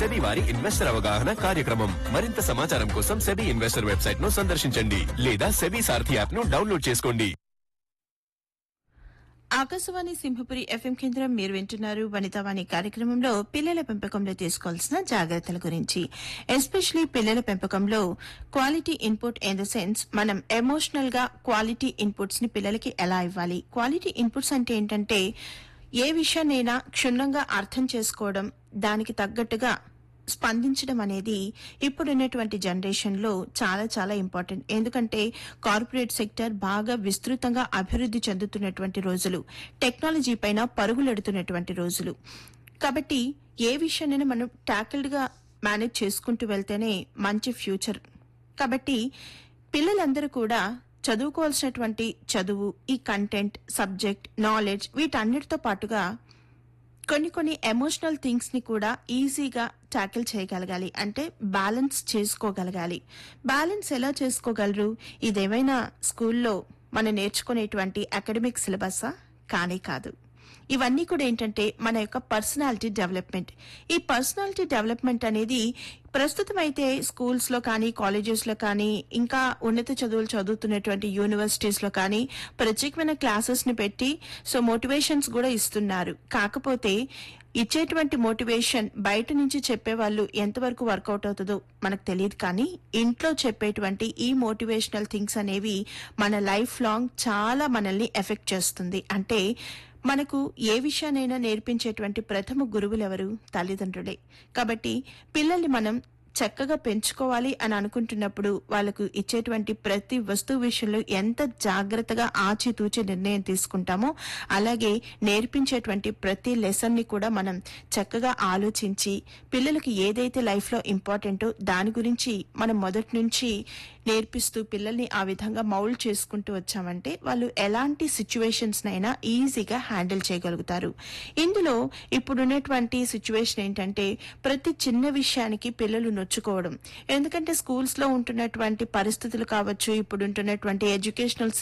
SEBI వారి investor అవగాహన కార్యక్రమం మరింత సమాచారం కోసం సెబీ ఇన్వెస్టర్ వెబ్సైట్ ను సందర్శించండి లేదా సెబీ సారథి యాప్ ను డౌన్లోడ్ చేసుకోండి ఆకాశవాణి సింహపురి ఎఫ్ఎం కేంద్రం మీరు వింటున్నారు వనితావాణి కార్యక్రమంలో పిల్లల పెంపకంలో తీసుకోవాల్సిన జాగ్రత్తల గురించి ఎస్పెషలీ పిల్లల పెంపకంలో quality input in the sense మనం ఎమోషనల్ గా క్వాలిటీ ఇన్పుట్స్ ని పిల్లలకి ఎలా ఇవ్వాలి క్వాలిటీ ఇన్పుట్స్ అంటే ఏంటంటే ఏ విషయాన్నైనా క్షుణ్ణంగా అర్థం చేసుకోవడం దానికి తగ్గట్టుగా స్పందించడం అనేది ఇప్పుడున్నటువంటి జనరేషన్ లో చాలా చాలా ఇంపార్టెంట్ ఎందుకంటే కార్పొరేట్ సెక్టర్ బాగా విస్తృతంగా అభివృద్ధి చెందుతున్నటువంటి రోజులు టెక్నాలజీ పైన పరుగులెడుతున్నటువంటి రోజులు కాబట్టి ఏ విషయాన్నైనా మనం టాకిల్డ్ గా మేనేజ్ చేసుకుంటూ వెళ్తేనే మంచి ఫ్యూచర్ కాబట్టి పిల్లలందరూ కూడా చదువుకోవాల్సినటువంటి చదువు ఈ కంటెంట్ సబ్జెక్ట్ నాలెడ్జ్ వీటన్నిటితో పాటుగా కొన్ని కొన్ని ఎమోషనల్ థింగ్స్ ని కూడా ఈజీగా టాకిల్ చేయగలగాలి అంటే బ్యాలెన్స్ చేసుకోగలగాలి బ్యాలెన్స్ ఎలా చేసుకోగలరు ఇదేమైనా స్కూల్లో మనం నేర్చుకునేటువంటి అకాడమిక్ సిలబసా కానే కాదు ఇవన్నీ కూడా ఏంటంటే మన యొక్క పర్సనాలిటీ డెవలప్మెంట్ ఈ పర్సనాలిటీ డెవలప్మెంట్ అనేది ప్రస్తుతం అయితే స్కూల్స్ లో కానీ కాలేజెస్ లో కానీ ఇంకా ఉన్నత చదువులు చదువుతున్నటువంటి యూనివర్సిటీస్ లో కానీ ప్రత్యేకమైన క్లాసెస్ ని పెట్టి సో మోటివేషన్స్ కూడా ఇస్తున్నారు కాకపోతే ఇచ్చేటువంటి మోటివేషన్ బయట నుంచి చెప్పే వాళ్ళు ఎంతవరకు వర్కౌట్ అవుతుందో మనకు తెలియదు కానీ ఇంట్లో చెప్పేటువంటి ఈ మోటివేషనల్ థింగ్స్ అనేవి మన లైఫ్ లాంగ్ చాలా మనల్ని ఎఫెక్ట్ చేస్తుంది అంటే మనకు ఏ విషయానైనా నేర్పించేటువంటి ప్రథమ గురువులెవరు తల్లిదండ్రులే కాబట్టి పిల్లల్ని మనం చక్కగా పెంచుకోవాలి అని అనుకుంటున్నప్పుడు వాళ్ళకు ఇచ్చేటువంటి ప్రతి వస్తువు విషయంలో ఎంత జాగ్రత్తగా ఆచితూచి నిర్ణయం తీసుకుంటామో అలాగే నేర్పించేటువంటి ప్రతి లెసన్ ని కూడా మనం చక్కగా ఆలోచించి పిల్లలకి ఏదైతే లైఫ్ లో ఇంపార్టెంటో దాని గురించి మనం మొదటి నుంచి నేర్పిస్తూ పిల్లల్ని ఆ విధంగా మౌల్డ్ చేసుకుంటూ వచ్చామంటే వాళ్ళు ఎలాంటి సిచ్యువేషన్స్ నైనా ఈజీగా హ్యాండిల్ చేయగలుగుతారు ఇందులో ఇప్పుడున్నటువంటి సిచ్యువేషన్ ఏంటంటే ప్రతి చిన్న విషయానికి పిల్లలు నొచ్చుకోవడం ఎందుకంటే స్కూల్స్ లో ఉంటున్నటువంటి పరిస్థితులు కావచ్చు ఇప్పుడు ఉంటున్నటువంటి ఎడ్యుకేషనల్